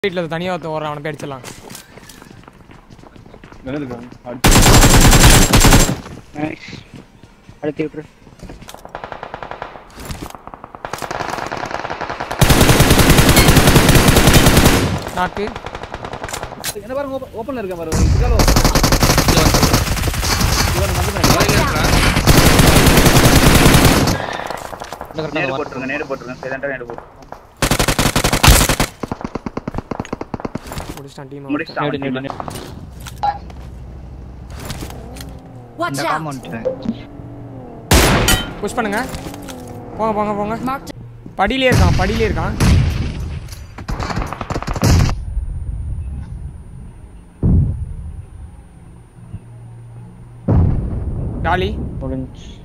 வீட்டில் தனியாக ஒருத்தன் வரான் அவனை போய் அடிச்சிடலாம் எங்க இருக்காங்க நைஸ் அடுத்து விட்ரு நாக்கு என்ன பாருங்க ஓப்பன் ஓப்பன்ல இருக்கேன் பாருங்க இதுக்கால இவன் வந்து நேடு போட்டுருங்க நேடு போட்டுருங்க சைலண்டா நேடு போட்டுருங்க முடிச்சிட்டான் டீம் முடிச்சிட்டான் நேடு, நேடு, நேடு. Watch இந்த out! காம்பவுண்ட் புஷ் பண்ணுங்க போங்க போங்க போங்க Marked. படியிலே இருக்கான் படியிலே இருக்கான் டாலி முடிஞ்சு